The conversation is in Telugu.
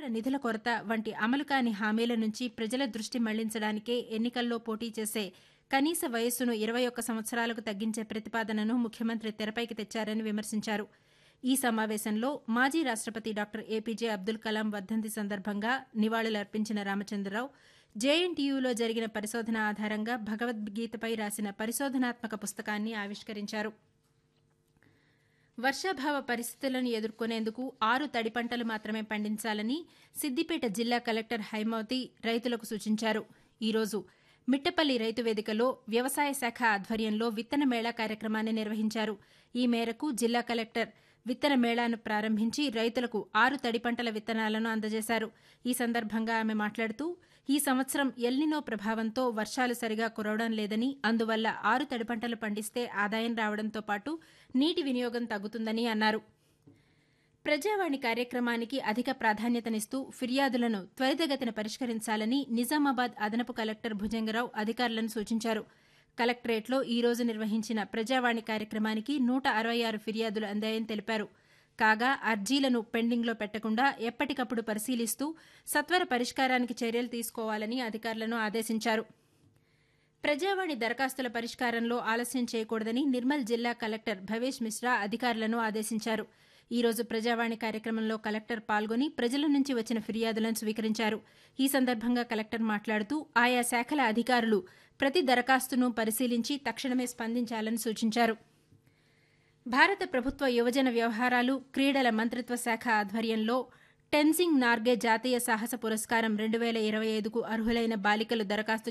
తీవ్ర నిధుల కొరత వంటి అమలు కాని హామీల నుంచి ప్రజల దృష్టి మళ్లించడానికే ఎన్నికల్లో పోటీ చేసే కనీస వయస్సును ఇరవై ఒక్క సంవత్సరాలకు తగ్గించే ప్రతిపాదనను ముఖ్యమంత్రి తెరపైకి తెచ్చారని విమర్శించారు ఈ సమావేశంలో మాజీ రాష్టపతి డాక్టర్ ఏపీజే అబ్దుల్ కలాం వర్ధంతి సందర్భంగా నివాళులర్పించిన రామచంద్రరావు జేఎన్టీయూలో జరిగిన పరిశోధన ఆధారంగా భగవద్గీతపై రాసిన పరిశోధనాత్మక పుస్తకాన్ని ఆవిష్కరించారు వర్షాభావ పరిస్థితులను ఎదుర్కొనేందుకు ఆరు తడి పంటలు మాత్రమే పండించాలని సిద్దిపేట జిల్లా కలెక్టర్ హైమావతి రైతులకు సూచించారు ఈరోజు మిట్టపల్లి రైతు వేదికలో వ్యవసాయ శాఖ ఆధ్వర్యంలో విత్తన మేళా కార్యక్రమాన్ని నిర్వహించారు ఈ మేరకు జిల్లా కలెక్టర్ విత్తన మేళాను ప్రారంభించి రైతులకు ఆరు తడి పంటల విత్తనాలను అందజేశారు ఈ సందర్భంగా ఆమె మాట్లాడుతూ ఈ సంవత్సరం ఎల్నినో ప్రభావంతో వర్షాలు సరిగా కురవడం లేదని అందువల్ల ఆరు తడి పంటలు పండిస్తే ఆదాయం రావడంతో పాటు నీటి వినియోగం తగ్గుతుందని అన్నారు ప్రజావాణి కార్యక్రమానికి అధిక ప్రాధాన్యతనిస్తూ ఫిర్యాదులను త్వరితగతిన పరిష్కరించాలని నిజామాబాద్ అదనపు కలెక్టర్ భుజంగరావు అధికారులను సూచించారు కలెక్టరేట్లో ఈ రోజు నిర్వహించిన ప్రజావాణి కార్యక్రమానికి నూట అరవై ఆరు ఫిర్యాదులు అందాయని తెలిపారు కాగా అర్జీలను పెండింగ్లో పెట్టకుండా ఎప్పటికప్పుడు పరిశీలిస్తూ సత్వర పరిష్కారానికి చర్యలు తీసుకోవాలని అధికారులను ఆదేశించారు ప్రజావాణి దరఖాస్తుల పరిష్కారంలో ఆలస్యం చేయకూడదని నిర్మల్ జిల్లా కలెక్టర్ భవేష్ మిశ్రా అధికారులను ఆదేశించారు ఈ రోజు ప్రజావాణి కార్యక్రమంలో కలెక్టర్ పాల్గొని ప్రజల నుంచి వచ్చిన ఫిర్యాదులను స్వీకరించారు ఈ సందర్భంగా కలెక్టర్ మాట్లాడుతూ ఆయా శాఖల అధికారులు ప్రతి దరఖాస్తును పరిశీలించి తక్షణమే స్పందించాలని సూచించారు భారత ప్రభుత్వ యువజన వ్యవహారాలు క్రీడల మంత్రిత్వ శాఖ ఆధ్వర్యంలో టెన్సింగ్ నార్గే జాతీయ సాహస పురస్కారం రెండు వేల ఇరవై ఐదుకు అర్హులైన బాలికలు దరఖాస్తు